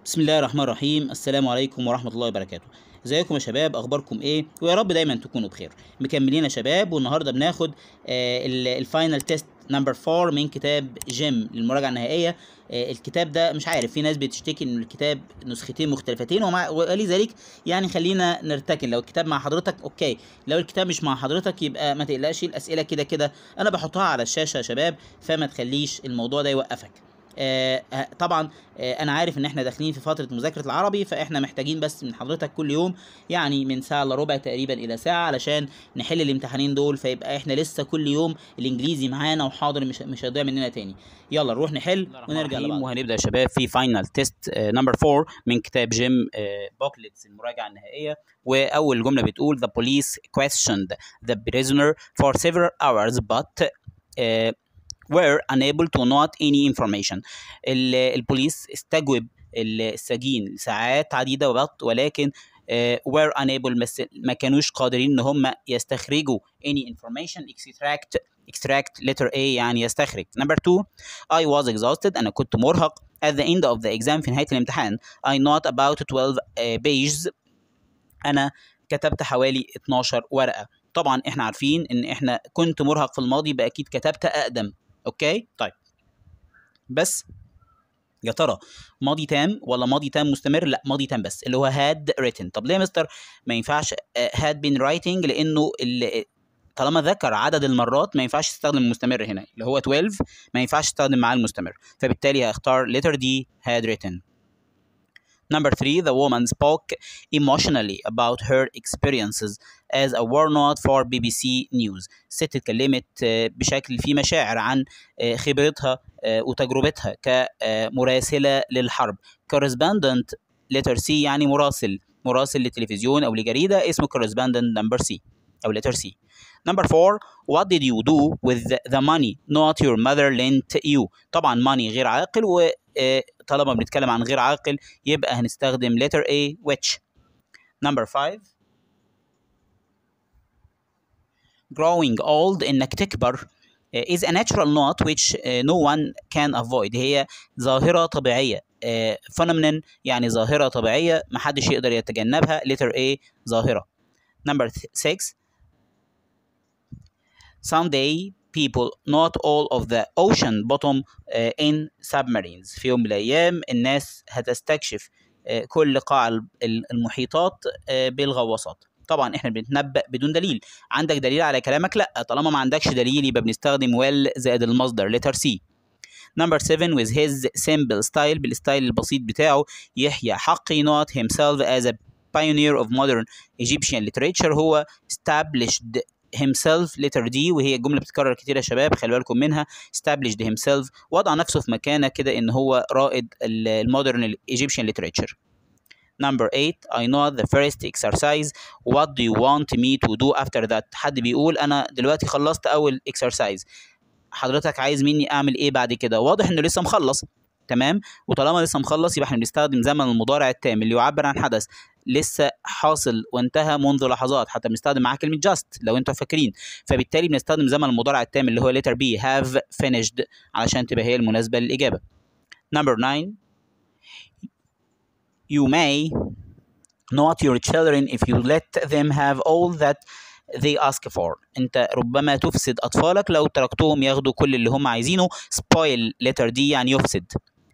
بسم الله الرحمن الرحيم السلام عليكم ورحمة الله وبركاته ازيكم يا شباب اخباركم ايه ويا رب دايما تكونوا بخير مكملين يا شباب والنهارده بناخد آه الفاينل تيست نمبر 4 من كتاب جيم للمراجعه النهائيه آه الكتاب ده مش عارف في ناس بتشتكي ان الكتاب نسختين مختلفتين ومع ولذلك يعني خلينا نرتكن لو الكتاب مع حضرتك اوكي لو الكتاب مش مع حضرتك يبقى ما تقلقش الاسئله كده كده انا بحطها على الشاشه يا شباب فما تخليش الموضوع ده يوقفك آه طبعا آه انا عارف ان احنا داخلين في فتره مذاكره العربي فاحنا محتاجين بس من حضرتك كل يوم يعني من ساعه الا ربع تقريبا الى ساعه علشان نحل الامتحانين دول فيبقى احنا لسه كل يوم الانجليزي معانا وحاضر مش مش هيضيع مننا تاني يلا نروح نحل ونرجع لبعض وهنبدا يا شباب في فاينل تيست نمبر 4 من كتاب جيم بوكلتس المراجعه النهائيه واول جمله بتقول the police questioned the prisoner for several hours but uh, were unable to note any information البوليس استجوب السجين ساعات عديدة ولكن uh, were unable ما كانوش قادرين ان هم يستخرجوا any information extract extract letter A يعني يستخرج number two I was exhausted أنا كنت مرهق at the end of the exam في نهاية الامتحان I not about 12 uh, pages أنا كتبت حوالي 12 ورقة طبعا احنا عارفين ان احنا كنت مرهق في الماضي يبقى اكيد كتبت اقدم اوكي طيب بس يا ترى ماضي تام ولا ماضي تام مستمر لا ماضي تام بس اللي هو had written طب ليه يا مستر ما ينفعش had been writing لانه اللي طالما ذكر عدد المرات ما ينفعش تستخدم المستمر هنا اللي هو 12 ما ينفعش تستخدم معاه المستمر فبالتالي هختار letter D had written Number three, the woman spoke emotionally about her experiences as a warnout for BBC News. الست اتكلمت بشكل فيه مشاعر عن خبرتها وتجربتها كمراسلة للحرب. Correspondent letter C يعني مراسل مراسل للتلفزيون أو لجريدة اسمه correspondent number C أو letter C. Number four, what did you do with the money not your mother lent you? طبعا money غير عاقل و طالما بنتكلم عن غير عاقل يبقى هنستخدم letter A which number five growing old انك تكبر is a natural not which no one can avoid هي ظاهرة طبيعية phenomenon يعني ظاهرة طبيعية محدش يقدر يتجنبها letter A ظاهرة number six someday people not all of the ocean bottom uh, in submarines في يوم من الأيام الناس هتستكشف uh, كل قاع المحيطات uh, بالغواصات طبعا احنا بنتنبأ بدون دليل عندك دليل على كلامك لا طالما ما عندكش دليل يبقى بنستخدم well زائد المصدر letter C Number seven with his simple style بالستايل البسيط بتاعه يحيى حقي not himself as a pioneer of modern Egyptian literature هو established himself letter D وهي جملة بتتكرر كتير يا شباب خلي بالكم منها established himself وضع نفسه في مكانة كده إن هو رائد المودرن Egyptian literature. Number eight I know the first exercise what do you want me to do after that حد بيقول أنا دلوقتي خلصت أول exercise حضرتك عايز مني أعمل إيه بعد كده واضح إنه لسه مخلص تمام وطالما لسه مخلص يبقى احنا بنستخدم زمن المضارع التام اللي يعبر عن حدث لسه حاصل وانتهى منذ لحظات حتى بنستخدم معاه كلمه just لو انتوا فاكرين فبالتالي بنستخدم زمن المضارع التام اللي هو letter B have finished علشان تبقى هي المناسبه للاجابه number 9 you may not your children if you let them have all that they ask for انت ربما تفسد اطفالك لو تركتهم ياخدوا كل اللي هم عايزينه spoil letter D يعني يفسد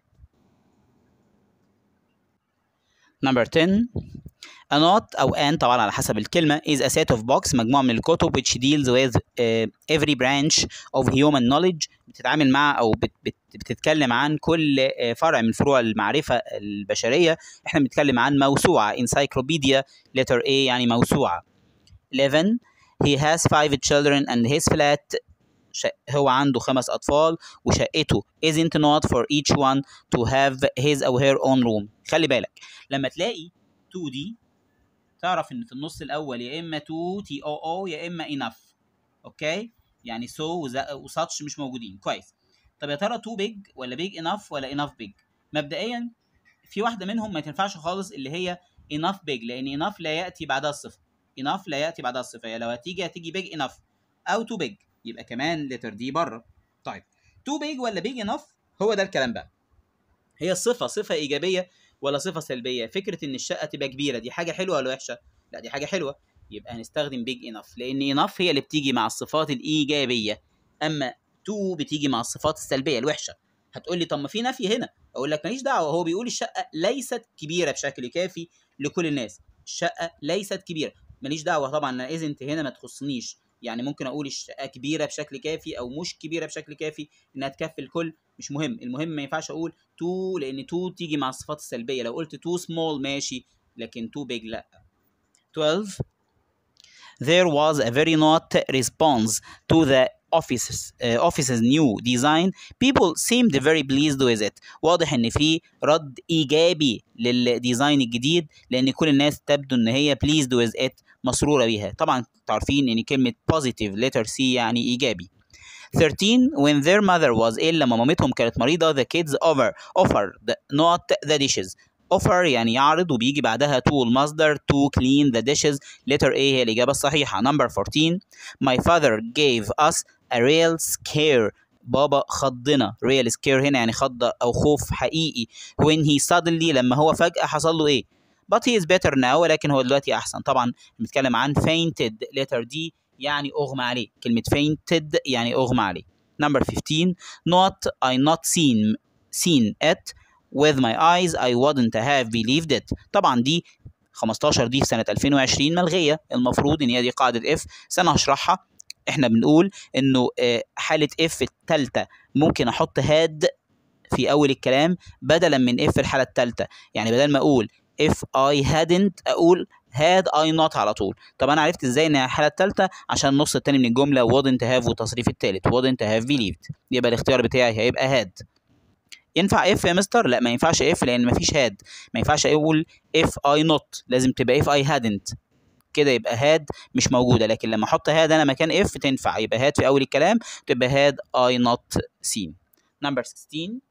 Number 10 A note أو an طبعا على حسب الكلمة is a set of books مجموعة من الكتب which deals with uh, every branch of human knowledge بتتعامل مع أو بت بت بتتكلم عن كل فرع من فروع المعرفة البشرية احنا بنتكلم عن موسوعة encyclopedia letter A يعني موسوعة 11 he has five children and his flat هو عنده خمس أطفال وشقته isn't not for each one to have his or her own room خلي بالك لما تلاقي 2 دي تعرف ان في النص الاول يا اما 2 تي او او يا اما enough اوكي يعني so وsuch مش موجودين كويس طب يا ترى 2 big ولا big enough ولا enough big مبدئيا في واحده منهم ما تنفعش خالص اللي هي enough big لان enough لا ياتي بعدها الصفه enough لا ياتي بعدها الصفه يعني لو هتيجي هتيجي big enough او too big يبقى كمان letter D بره طيب too big ولا big enough هو ده الكلام بقى هي الصفه صفه ايجابيه ولا صفه سلبيه فكره ان الشقه تبقى كبيره دي حاجه حلوه ولا وحشه لا دي حاجه حلوه يبقى هنستخدم بيج انف لان انف هي اللي بتيجي مع الصفات الايجابيه اما تو بتيجي مع الصفات السلبيه الوحشه هتقول لي طب ما في نفي هنا اقول لك ماليش دعوه هو بيقول الشقه ليست كبيره بشكل كافي لكل الناس الشقه ليست كبيره ماليش دعوه طبعا انا اذنت هنا ما تخصنيش يعني ممكن اقول الشقه كبيره بشكل كافي او مش كبيره بشكل كافي انها تكفي الكل مش مهم المهم ما ينفعش اقول تو لان تو تيجي مع الصفات السلبيه لو قلت تو سمول ماشي لكن تو بيج لا 12 there was a very not response to the offices uh, office's new design people seemed very pleased with it واضح ان في رد ايجابي للديزاين الجديد لان كل الناس تبدو ان هي pleased with it مسروره بيها طبعا تعرفين ان كلمه positive letter C يعني ايجابي 13 when their mother was ill لما مامتهم كانت مريضة the kids over offered not the dishes offer يعني يعرض وبيجي بعدها to المصدر to clean the dishes letter A هي الإجابة الصحيحة number 14 my father gave us a real scare بابا خضنا real scare هنا يعني خض أو خوف حقيقي when he suddenly لما هو فجأة حصل له إيه but he is better now ولكن هو دلوقتي أحسن طبعا بنتكلم عن fainted letter D يعني أغمى عليه كلمة fainted يعني أغمى عليه number 15 not I not seen seen it with my eyes I wouldn't have believed it طبعا دي 15 دي في سنة 2020 ملغية المفروض ان هي دي قاعدة اف سنة هشرحها احنا بنقول انه حالة اف التالتة ممكن احط هاد في اول الكلام بدلا من اف الحالة التالتة يعني بدل ما اقول if I hadn't اقول had I not على طول طب انا عرفت ازاي ان الحاله الثالثه عشان النص الثاني من الجمله wouldn't have والتصريف الثالث wouldn't have believed يبقى الاختيار بتاعي هيبقى had ينفع if يا مستر لا ما ينفعش if لان ما فيش had ما ينفعش اقول if I not لازم تبقى if I hadn't كده يبقى had مش موجوده لكن لما احط had انا مكان if تنفع يبقى had في اول الكلام تبقى had I not seen number 16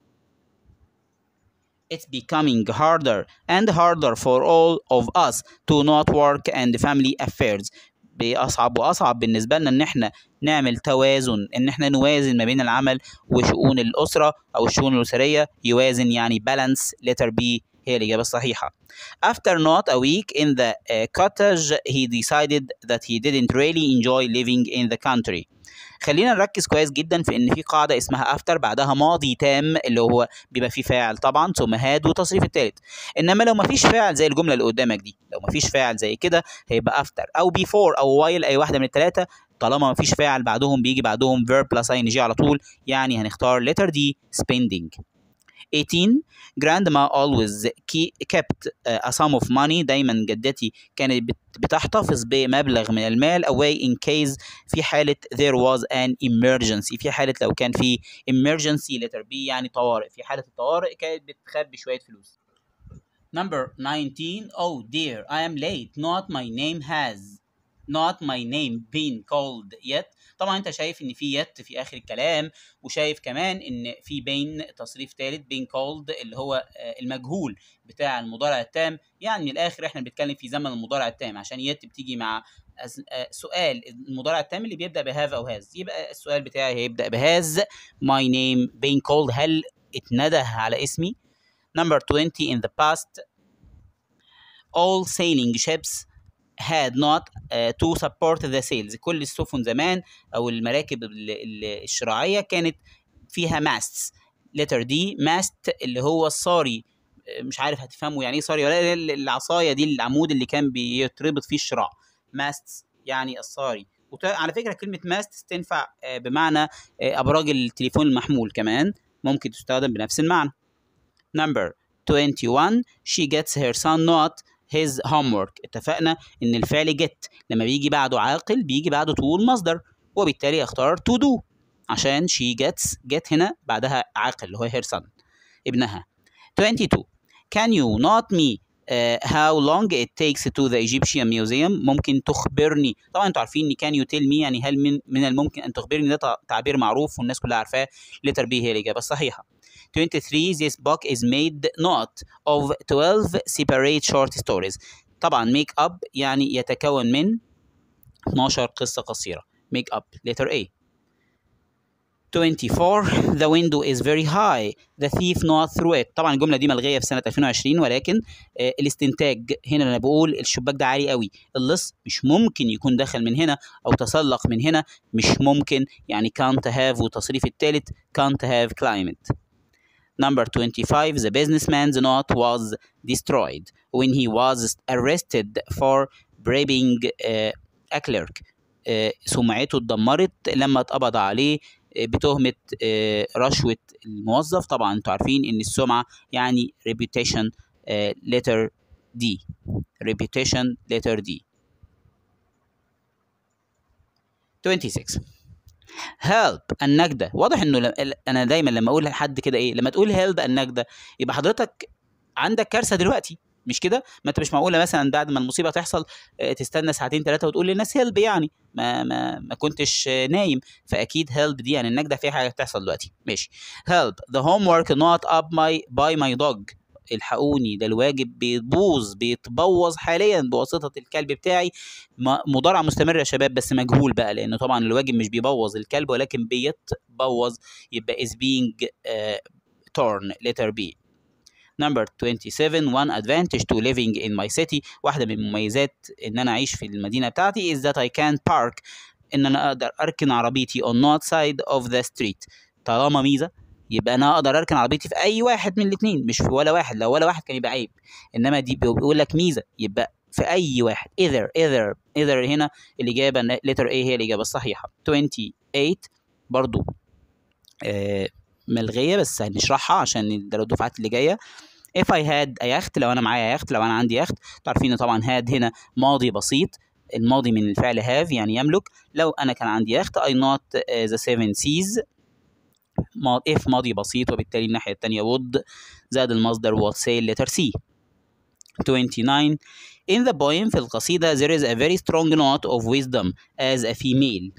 it's becoming harder and harder for all of us to not work and family affairs بأصعب وأصعب بالنسبة لنا إن إحنا نعمل توازن إن إحنا نوازن ما بين العمل وشؤون الأسرة أو الشؤون الأسرية يوازن يعني balance letter B هي الإجابة الصحيحة. After not a week in the uh, cottage he decided that he didn't really enjoy living in the country. خلينا نركز كويس جدا في ان في قاعده اسمها افتر بعدها ماضي تام اللي هو بيبقى فيه فاعل طبعا ثم هاد وتصريف الثالث انما لو ما فيش فاعل زي الجمله اللي قدامك دي لو ما فيش فاعل زي كده هيبقى افتر او بيفور او وايل اي واحده من الثلاثه طالما ما فيش فاعل بعدهم بيجي بعدهم verb plus ing على طول يعني هنختار letter D spending 18 grandma always kept a sum of money دايما جدتي كانت بتحتفظ بمبلغ من المال away in case في حالة there was an emergency في حالة لو كان في emergency letter B يعني طوارئ في حالة الطوارئ كانت بتخبي شوية فلوس number 19 oh dear I am late not my name has not my name been called yet طبعا انت شايف ان في يت في اخر الكلام وشايف كمان ان في بين تصريف ثالث بين كولد اللي هو المجهول بتاع المضارع التام يعني من الاخر احنا بنتكلم في زمن المضارع التام عشان يت بتيجي مع سؤال المضارع التام اللي بيبدا بهاف او هاز يبقى السؤال بتاعي هيبدا بهاز ماي نيم بين كولد هل اتنده على اسمي number 20 in the past all sailing ships had not uh, to support the sails كل السفن زمان او المراكب الشراعيه كانت فيها masts letter D mast اللي هو الصاري مش عارف هتفهموا يعني ايه صاري ولا العصايه دي العمود اللي كان بيتربط فيه الشراع masts يعني الصاري على فكره كلمه masts تنفع بمعنى ابراج التليفون المحمول كمان ممكن تستخدم بنفس المعنى number 21 she gets her son not his homework اتفقنا ان الفعل get لما بيجي بعده عاقل بيجي بعده to المصدر وبالتالي اختار to do عشان she gets get هنا بعدها عاقل اللي هو her son ابنها 22 can you not me uh, how long it takes to the Egyptian museum ممكن تخبرني طبعا انتوا عارفين ان can you tell me يعني هل من من الممكن ان تخبرني ده تعبير معروف والناس كلها عارفاه letter B هي الاجابه الصحيحه 23 this book is made not of 12 separate short stories طبعا make up يعني يتكون من 12 قصة قصيرة make up letter A 24 the window is very high the thief not through it طبعا الجمله دي ملغيه في سنه 2020 ولكن آه الاستنتاج هنا انا بقول الشباك ده عالي قوي اللص مش ممكن يكون دخل من هنا او تسلق من هنا مش ممكن يعني can't have والتصريف الثالث can't have climbed Number 25, the businessman's note was destroyed when he was arrested for bribing uh, a clerk. Uh, سمعته اتدمرت لما اتقبض عليه بتهمة رشوة الموظف طبعا انتوا عارفين ان السمعة يعني reputation letter D reputation letter D 26 help النجدة واضح انه ل... انا دايما لما اقول لحد كده ايه لما تقول help النجدة يبقى حضرتك عندك كارثة دلوقتي مش كده ما انت مش معقوله مثلا بعد ما المصيبه تحصل تستنى ساعتين ثلاثه وتقول للناس هيلب يعني ما ما ما كنتش نايم فاكيد هيلب دي يعني النجده في حاجه تحصل دلوقتي ماشي هيلب ذا هوم ورك نوت اب ماي باي ماي دوج الحقوني ده الواجب بيبوظ بيتبوظ حاليا بواسطه الكلب بتاعي مضارعه مستمره يا شباب بس مجهول بقى لانه طبعا الواجب مش بيبوظ الكلب ولكن بيتبوظ يبقى is being uh, torn letter B Number 27 one advantage to living in my city واحدة من مميزات إن أنا أعيش في المدينة بتاعتي is that I can park إن أنا أقدر أركن عربيتي on north side of the street طالما ميزة يبقى أنا أقدر أركن عربيتي في أي واحد من الاتنين مش في ولا واحد لو ولا واحد كان يبقى عيب إنما دي بيقول لك ميزة يبقى في أي واحد either either either هنا الإجابة letter A هي الإجابة الصحيحة 28 برضو آه ملغية بس هنشرحها عشان ده الدفعات اللي جاية if I had a yacht لو انا معايا يخت لو انا عندي يخت تعرفين طبعا had هنا ماضي بسيط الماضي من الفعل have يعني يملك لو انا كان عندي يخت I not uh, the seven seas if ماضي بسيط وبالتالي الناحية التانية would زاد المصدر would say letter C 29 in the poem في القصيدة there is a very strong note of wisdom as a female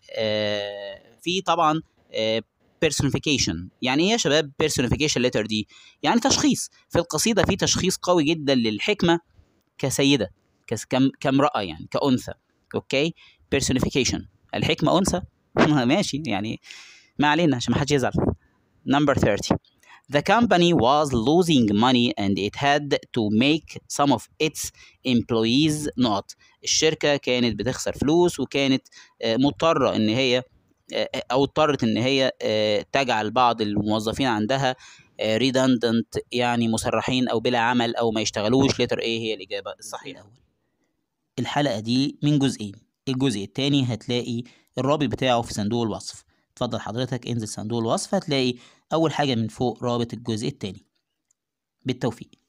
uh, في طبعا uh, personification يعني ايه يا شباب personification letter دي يعني تشخيص في القصيدة في تشخيص قوي جدا للحكمة كسيدة كم كامرأة يعني كأنثى اوكي personification الحكمة أنثى ماشي يعني ما علينا عشان ما حدش يزعل number 30 The company was losing money and it had to make some of its employees not. الشركة كانت بتخسر فلوس وكانت مضطرة إن هي او اضطرت ان هي تجعل بعض الموظفين عندها redundant يعني مسرحين او بلا عمل او ما يشتغلوش لتر ايه هي الاجابه الصحيحه الحلقه دي من جزئين الجزء الثاني هتلاقي الرابط بتاعه في صندوق الوصف اتفضل حضرتك انزل صندوق الوصف هتلاقي اول حاجه من فوق رابط الجزء الثاني بالتوفيق